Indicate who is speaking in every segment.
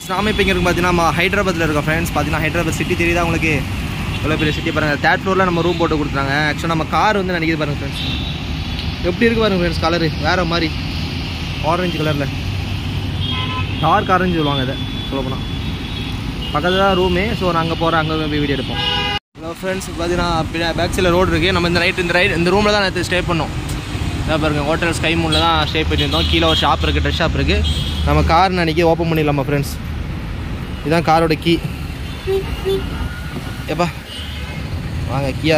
Speaker 1: நாம இப்போ இங்கே இருக்கும் பார்த்தீங்கன்னா நம்ம ஹைதராபாத்தில் இருக்கோம் ஃப்ரெண்ட்ஸ் பார்த்தீங்கன்னா ஹைதராபாத் சிட்டி தெரியுதா உங்களுக்கு எவ்வளோ பெரிய சிட்டி பாருங்கள் தேர்ட் ஃப்ளோரில் நம்ம ரூம் போட்டு கொடுத்தாங்க ஆக்சுவலாக நம்ம கார் வந்து நினைக்கிது பாருங்கள் ஃப்ரெண்ட்ஸ் எப்படி இருக்கு பாருங்க ஃப்ரெண்ட்ஸ் கலரு வேறு மாதிரி ஆரஞ்சு கலரில் டார்க் ஆரஞ்சு சொல்லுவாங்க இதை சொல்ல போனால் பக்கத்தில் தான் ரூமு ஸோ நாங்கள் போகிறோம் அங்கே போய் வீடியோ எடுப்போம் ஹலோ ஃப்ரெண்ட்ஸ் பார்த்தீங்கன்னா பேக் சைடில் ரோடு இருக்குது நம்ம இந்த நைட் இந்த ரைட் இந்த ரூமில் தான் நேற்று ஸ்டே பண்ணோம் இதான் பாருங்க ஹோட்டல் ஸ்கை மூணில் தான் ஸ்டே பண்ணியிருந்தோம் கீழே ஒரு ஷாப் இருக்குது ட்ரெஸ் ஷாப் இருக்குது நம்ம கார் நினைக்கி ஓப்பன் பண்ணிடலாமா ஃப்ரெண்ட்ஸ் இதுதான் காரோட கீ எப்பா வாங்க கியா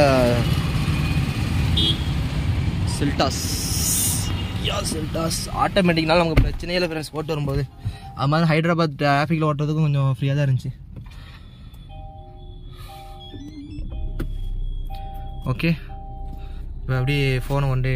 Speaker 1: சில்டாஸ் கியா சில்டாஸ் ஆட்டோமேட்டிக்னால நமக்கு பிரச்சனையே இல்லை ஃப்ரெண்ட்ஸ் ஓட்டு வரும்போது அது மாதிரி ஹைதராபாத் டிராஃபிக்கில் ஓட்டுறதுக்கும் கொஞ்சம் ஃப்ரீயாக தான் இருந்துச்சு ஓகே இப்போ அப்படியே ஃபோனை கொண்டு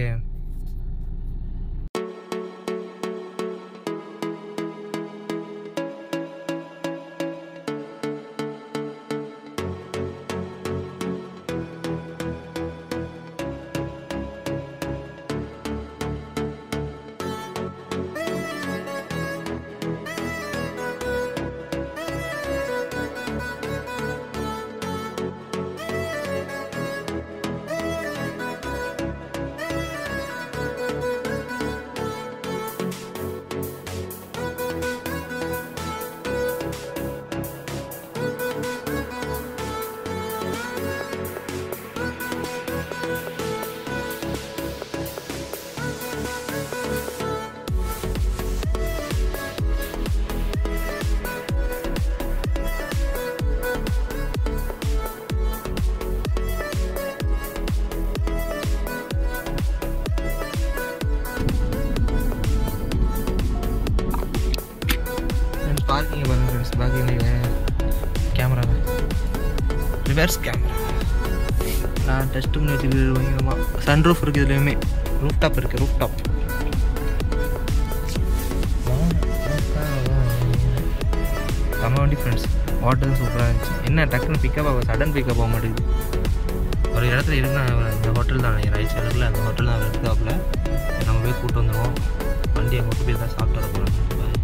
Speaker 1: ஃப்ரெண்ட்ஸ் பார்க்கிங் பாருங்க ஃப்ரெண்ட்ஸ் பார்க்கிங் கேமராவை ரிவர்ஸ் கேமரா நான் டெஸ்ட் பண்ணி வச்சுக்கிறது பயங்கரமாக சன் ரூஃப் இருக்குது இதுலேயுமே ரூஃப் டாப் இருக்குது ரூஃப் டாப் நம்ம வண்டி ஃப்ரெண்ட்ஸ் வாட்டர் சூப்பராக இருந்துச்சு என்ன டக்குன்னு பிக்கப் ஆகும் சடன் பிக்கப் ஆக மாட்டேங்குது ஒரு இடத்துல இருக்குன்னா இந்த ஹோட்டல் தான் நினைக்கிறேன் ரைட் சைடில் அந்த ஹோட்டல் தான் எடுத்தாப்புல நம்ம போய் கூட்டு வந்துடுவோம் வண்டி அங்கே போய் தான் சாப்பிட்டு வர போகிறோம்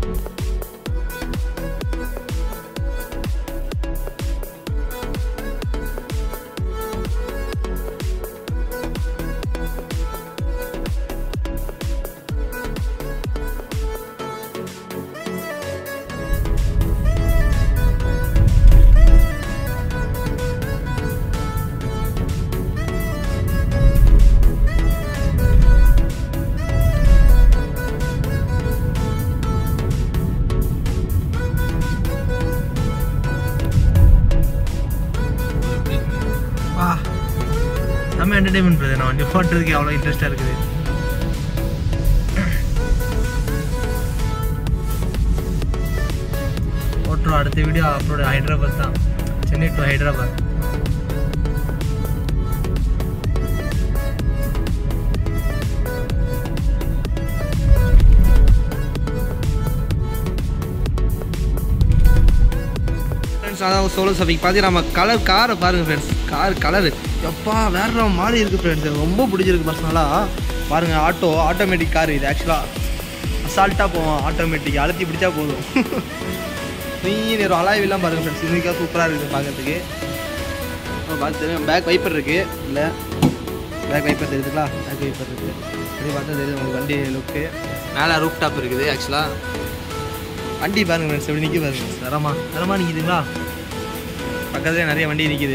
Speaker 1: வா நம்ம என்டர்டைன்மெண்ட் பிரதர் நான் வண்டி ஓட்டுறதுக்கு அவ்வளோ இன்ட்ரெஸ்ட்டாக இருக்குது ஓட்டுறோம் அடுத்த வீடியோ அப்லோட் ஹைதராபாத் தான் சென்னை டு ஹைதராபாத் ஃப்ரெண்ட்ஸ் அதான் சோலோ சஃபிக் பார்த்து நம்ம கலர் காரை பாருங்கள் ஃப்ரெண்ட்ஸ் கார் கலரு எப்பா வேற மாதிரி இருக்குது ஃப்ரெண்ட்ஸ் ரொம்ப பிடிச்சிருக்கு பர்சனலாக பாருங்கள் ஆட்டோ ஆட்டோமேட்டிக் கார் இது ஆக்சுவலாக அசால்ட்டாக போவோம் ஆட்டோமேட்டிக் அழுத்தி பிடிச்சா போதும் நீ நேரம் அலாய்வெல்லாம் பாருங்கள் ஃப்ரெண்ட்ஸ் இன்னைக்கா சூப்பராக இருக்குது பார்க்கறதுக்கு பார்த்து பேக் வைப்பர் இருக்குது இல்லை பேக் வைப்பர் தெரியுதுங்களா பேக் வைப்பர் இருக்குது இது பார்த்தா தெரியுது உங்களுக்கு வண்டி லுக்கு மேலே ரூப் டாப் இருக்குது ஆக்சுவலாக வண்டி பாருங்க ஃப்ரெண்ட்ஸ் எப்படி நிற்கி பாருங்க தரமா தரமா நிற்கிதுங்களா பக்கத்துலேயே நிறைய வண்டி நிற்கிது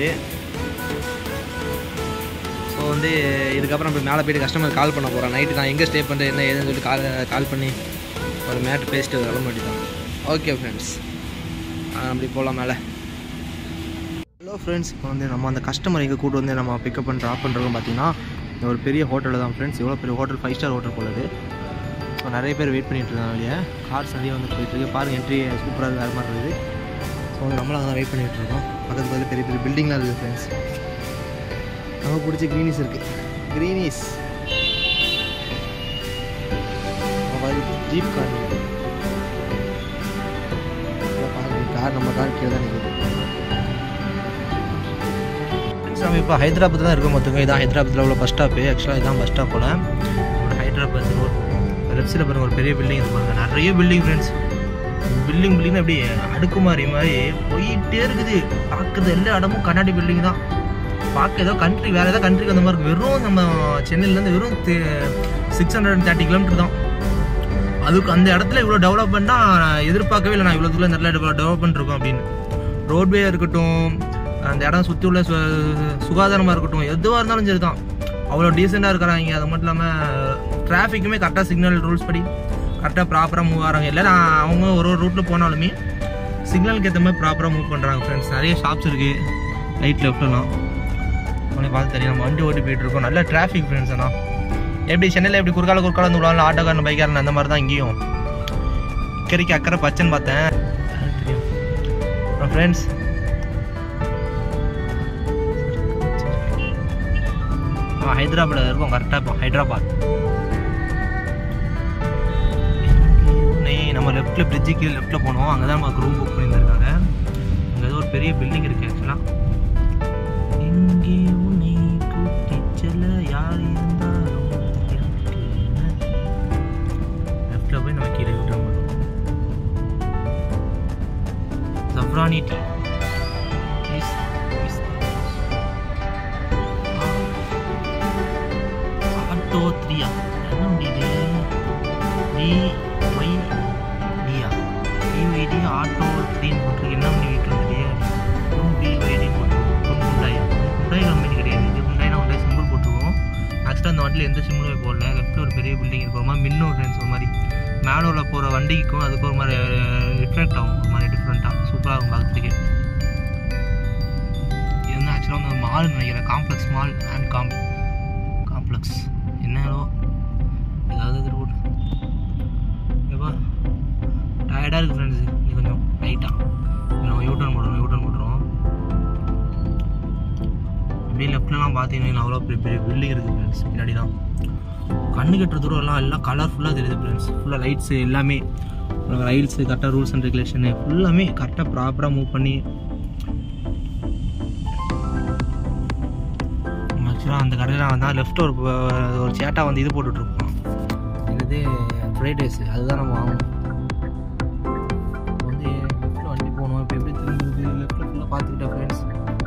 Speaker 1: ஸோ வந்து இதுக்கப்புறம் இப்போ மேலே போயிட்டு கஸ்டமர் கால் பண்ண போகிறேன் நைட்டு நான் எங்கே ஸ்டே பண்ணுறேன் என்ன ஏதுன்னு சொல்லிட்டு கால் கால் பண்ணி ஒரு மேட் பேசிட்டு கிளம்ப வேண்டியதான் ஓகே ஃப்ரெண்ட்ஸ் அப்படி போகலாம் மேலே ஹலோ ஃப்ரெண்ட்ஸ் இப்போ வந்து நம்ம அந்த கஸ்டமர் எங்கே கூட்டு வந்து நம்ம பிக்கப் பண்ணி ட்ராப் பண்ணுறோம் பார்த்தீங்கன்னா இந்த ஒரு பெரிய ஹோட்டலில் தான் ஃப்ரெண்ட்ஸ் எவ்வளோ பெரிய ஹோட்டல் ஃபைவ் ஸ்டார் ஹோட்டல் போலது ஸோ நிறைய பேர் வெயிட் பண்ணிட்டு இருக்காங்க வெளியே கார்ஸ் நிறைய வந்து போயிட்டு இருக்கு பாருங்க என்ட்ரி சூப்பராக வேறு மாதிரி இருக்குது ஸோ வந்து நம்மளும் அங்கே வெயிட் பண்ணிட்டு இருக்கோம் பக்கத்து பக்கத்தில் பெரிய பெரிய பில்டிங்லாம் இருக்குது ஃப்ரெண்ட்ஸ் நமக்கு பிடிச்ச க்ரீனிஸ் இருக்குது க்ரீனிஸ் ஜீப் கார் கார் நம்ம கார் கீழே தான் நிற்குது நம்ம இப்போ ஹைதராபாத் தான் இருக்கோம் மொத்தம் இதான் ஹைதராபாத்தில் உள்ள பஸ் ஸ்டாப்பு ஆக்சுவலாக இதான் பஸ் ஸ்டாப் போல் ஹைதராபாத் ரோட் லெஃப்ட் சைடில் பாருங்க ஒரு பெரிய பில்டிங் இருக்கு பாருங்க நிறைய பில்டிங் ஃப்ரெண்ட்ஸ் பில்டிங் பில்டிங் அப்படியே அடுக்குமாறி மாதிரி போயிட்டே இருக்குது பார்க்குறது எல்லா இடமும் கண்ணாடி பில்டிங் தான் பார்க்க ஏதோ கண்ட்ரி வேற ஏதோ கண்ட்ரிக்கு அந்த மாதிரி இருக்கு. வெறும் நம்ம சென்னையிலேருந்து வெறும் six hundred and thirty kilometre தான் அதுக்கு அந்த இடத்துல இவ்வளோ டெவலப்மெண்ட்னா நான் எதிர்பார்க்கவே இல்லை நான் இவ்வளோ தூரம் இந்த இடத்துல டெவலப்மெண்ட் இருக்கும் அப்படின்னு ரோட்வே இருக்கட்டும் அந்த இடம் சுற்றி உள்ள சு சுகாதாரமாக இருக்கட்டும் எதுவாக இருந்தாலும் சரி தான் அவ்வளோ டீசெண்டாக இருக்கிறாங்க அது மட்டும் இல்லாமல் டிராஃபிக்குமே கரெக்டாக சிக்னல் ரூல்ஸ் படி கரெக்டாக ப்ராப்பராக மூவ் ஆகிறாங்க இல்லை நான் அவங்க ஒரு ஒரு ரூட்டில் போனாலுமே சிக்னலுக்கு ஏற்ற மாதிரி ப்ராப்பராக மூவ் பண்ணுறாங்க ஃப்ரெண்ட்ஸ் நிறைய ஷாப்ஸ் இருக்குது ரைட் லெஃப்ட்லாம் உனக்கு பார்த்து தெரியும் நம்ம வண்டி ஓட்டி போயிட்டு இருக்கோம் நல்ல டிராஃபிக் ஃப்ரெண்ட்ஸ் ஆனால் எப்படி சென்னையில் எப்படி குறுக்கால குறுக்கால வந்து விடுவாங்க ஆட்டோக்காரன் பைக்காரன் அந்த மாதிரி தான் இங்கேயும் இக்கரைக்கு அக்கறை பச்சைன்னு பார்த்தேன் எனக்கு தெரியும் அப்புறம் ஃப்ரெண்ட்ஸ் ஆ ஹைதராபாத் இருக்கும் கரெக்டாக இப்போ ஹைதராபாத் நெய் நம்ம லெஃப்ட்டில் பிரிட்ஜுக்கு லெஃப்ட்டில் போனோம் அங்கே தான் நமக்கு ரூம் புக் பண்ணியிருந்திருக்காங்க அங்கே ஏதோ ஒரு பெரிய பில்டிங் இருக்குது ஆக்சுவலாக எங்கே உன்னை கூட்டிச் செல்ல யார் இருந்தாலும் எனக்கு என்ன? லெஃப்ட்டில் போய் நம்ம கீழே விட்டுற மாட்டோம் ஜஃப்ரானி டீ Please, please. ஆட்டோ த்ரீயா என்ன முடியுது டி ஒய் டியா பிஒய்டி ஆட்டோ த்ரீன்னு போட்டு என்ன பண்ணி வீட்டில் வந்துட்டு பிஒய்டி போட்டு குண்டாயா குண்டாய் கம்பெனி கிடையாது இது குண்டாய் நான் குண்டாய் சிம்பிள் போட்டுருவோம் ஆக்சுவலாக அந்த வண்டியில் எந்த சிம்பிளுமே போடல லெஃப்ட்டில் ஒரு பெரிய பில்டிங் இருக்கும் ஒரு மாதிரி மின்னும் ஃப்ரெண்ட்ஸ் ஒரு மாதிரி மேனுவில் போகிற வண்டிக்கும் அதுக்கு ஒரு மாதிரி ரிஃப்ளெக்ட் ஆகும் ஒரு மாதிரி டிஃப்ரெண்ட்டாக சூப்பராக இருக்கும் பார்க்கறதுக்கே இது வந்து ஆக்சுவலாக வந்து மால் நினைக்கிறேன் காம்ப்ளெக்ஸ் மால் அண்ட் காம் காம்ப்ளெக்ஸ் என்னடோ ஏதாவது இது போட்டு ஏப்பா டயர்டாக இருக்குது ஃப்ரெண்ட்ஸு நீ கொஞ்சம் லைட்டாக நம்ம யூட்டர்ன் போடுறோம் யூட்டர்ன் போட்டுருவோம் அப்படியே லெஃப்ட்லலாம் பார்த்தீங்கன்னா அவ்வளோ பெரிய பெரிய பில்டிங் இருக்குது ஃப்ரெண்ட்ஸ் பின்னாடி தான் கண்ணு கட்டுற தூரம் எல்லாம் எல்லாம் கலர்ஃபுல்லாக தெரியுது ஃப்ரெண்ட்ஸ் ஃபுல்லாக லைட்ஸு எல்லாமே ரைல்ஸு கரெக்டாக ரூல்ஸ் அண்ட் ரெகுலேஷனு ஃபுல்லாமே கரெக்டாக ப்ராப்பராக மூவ் பண்ணி ஆக்சுவலாக அந்த கடையில் வந்தால் லெஃப்ட் ஒரு ஒரு சேட்டா வந்து இது போட்டுட்ருப்போம் இது ஃப்ரைட் ரைஸ் அதுதான் நம்ம வாங்கணும் இப்போ வந்து லெஃப்ட்டில் வண்டி போகணும் இப்போ எப்படி திரும்புறது லெஃப்ட்டில் ஃபுல்லாக பார்த்துக்கிட்டேன் ஃப்ரெண்ட்ஸ்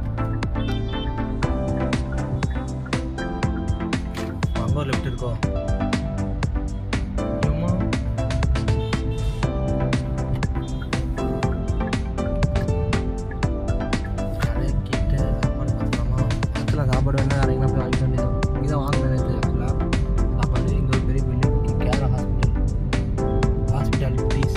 Speaker 1: அங்கே ஒரு லெஃப்ட் இருக்கோ ஆமா. கடைக்கிட்ட சாப்பாடு பார்த்துக்கலாமா ஆக்சுவலாக சாப்பாடு வேணா இறங்கினா போய் வாங்கிக்க வேண்டியதான் இங்கே தான் வாங்கினேன் நேற்று ஆக்சுவலாக சாப்பாடு இங்கே ஒரு பெரிய பில்டிங் இருக்குது கேரளா ஹாஸ்பிட்டல் ஹாஸ்பிட்டாலிட்டிஸ்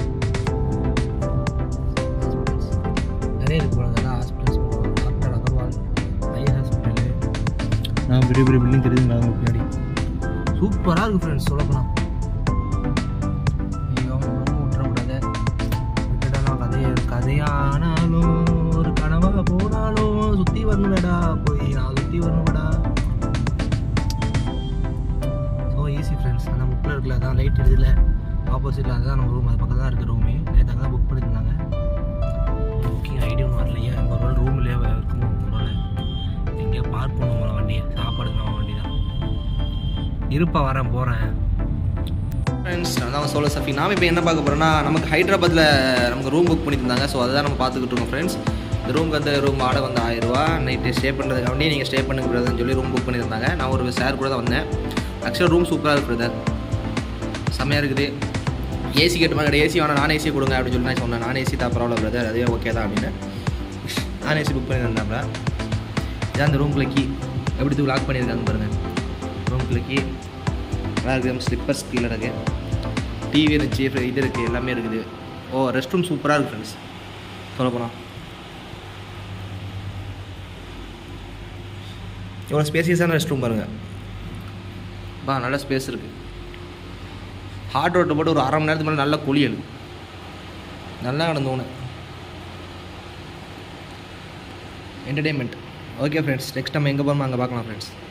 Speaker 1: ஹாஸ்பிட்டல்ஸ் நிறைய இருக்கு போல அதான் ஹாஸ்பிட்டல்ஸ் போடுவாங்க டாக்டர் அகர்வால் ஐ ஹாஸ்பிட்டலு நான் பெரிய பெரிய பில்டிங் தெரியுதுங்களா அவங்க பின்னாடி சூப்பராக இருக்குது ஃப்ரெண்ட்ஸ் சொல்லப்போனால் ஐயோ நம்ம விட்டுறக்கூடாது விட்டுட்டாலும் கதைய கதையானாலும் ஒரு கனவாக போனாலும் சுற்றி வரணுடா போய் நான் சுற்றி வரணுடா ஸோ ஈஸி ஃப்ரெண்ட்ஸ் அந்த புக்கில் இருக்குல்ல அதான் லைட் இதில் ஆப்போசிட்டில் அதுதான் நம்ம ரூம் அது பக்கம் தான் இருக்குது ரூமு நேற்று அங்கே தான் புக் பண்ணியிருந்தாங்க புக்கிங் ஐடி ஒன்று வரலையா எங்கள் ஒரு ரூம் இல்லையா இருக்குமோ ஒரு வேளை எங்கேயா பார்க் பண்ணுவோம் வண்டியை சாப்பாடு நம்ம வண்டி தான் இருப்பா வரேன் போகிறேன் ஃப்ரெண்ட்ஸ் நான் தான் சோலோ சஃபி நாம் இப்போ என்ன பார்க்க போகிறோம்னா நமக்கு ஹைதராபாத்தில் நமக்கு ரூம் புக் பண்ணியிருந்தாங்க ஸோ அதுதான் நம்ம பார்த்துக்கிட்டு இருக்கோம் ஃப்ரெண்ட்ஸ் இந்த ரூமுக்கு வந்து ரூம் வாடகை வந்து ஆயிரரூவா நைட்டு ஸ்டே பண்ணுறதுக்காண்டி நீங்கள் ஸ்டே பண்ணுங்கிறதுன்னு சொல்லி ரூம் புக் பண்ணியிருந்தாங்க நான் ஒரு சார் கூட தான் வந்தேன் ஆக்சுவலாக ரூம் சூப்பராக இருக்குது பிரதர் செம்மையாக இருக்குது ஏசி கேட்டுமா கிடையாது ஏசி வேணாம் நான் ஏசி கொடுங்க அப்படின்னு சொல்லி நான் சொன்னேன் நான் ஏசி தான் பரவாயில்ல பிரதர் அதே ஓகே தான் அப்படின்னு நான் ஏசி புக் பண்ணியிருந்தேன்ல இதான் அந்த ரூம்குள்ள கீ எப்படி லாக் பண்ணியிருக்காங்க பாருங்கள் ரூம்குள்ள கீ நல்லா இருக்குது ஸ்லிப்பர்ஸ் கீழே இருக்குது டிவி இருந்துச்சு அப்புறம் இது இருக்குது எல்லாமே இருக்குது ஓ ரெஸ்ட் ரூம் சூப்பராக இருக்குது ஃப்ரெண்ட்ஸ் சொல்ல போனால் இவ்வளோ ஸ்பேசியஸான ரெஸ்ட் ரூம் பாருங்கள் பா நல்ல ஸ்பேஸ் இருக்குது ஹாட் ரோட்டை போட்டு ஒரு அரை மணி நேரத்துக்கு மேலே நல்லா குளியல் நல்லா நடந்தோன்னு என்டர்டெயின்மெண்ட் ஓகே ஃப்ரெண்ட்ஸ் நெக்ஸ்ட் நம்ம எங்கே போகிறோமோ அங்கே பார்க்கலாம் ஃப்ரெண்ட்ஸ்